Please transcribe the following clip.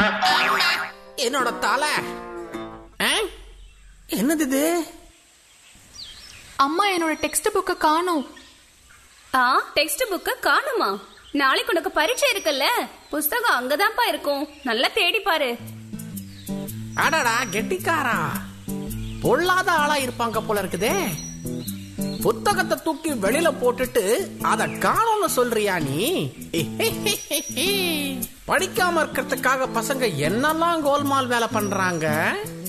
என்னோட தலை ஆ? என்னது இது அம்மா என்னோட டெக்ஸ்ட் புக்க காணோம் ஆ டெக்ஸ்ட் புக்க காணுமா நாளைக்கு உனக்கு பரீட்சை இருக்குல்ல புஸ்தகம் அங்கதான்ப்பா இருக்கும் நல்லா தேடி பாரு அடடா கெட்டிக்காரா பொல்லாத ஆளா இருப்பாங்க போல இருக்குதே புத்தகத்தை தூக்கி வெளியில போட்டுட்டு அத காணும்னு சொல்றியா நீ படிக்காம இருக்கிறதுக்காக பசங்க என்னெல்லாம் கோல்மால் வேலை பண்றாங்க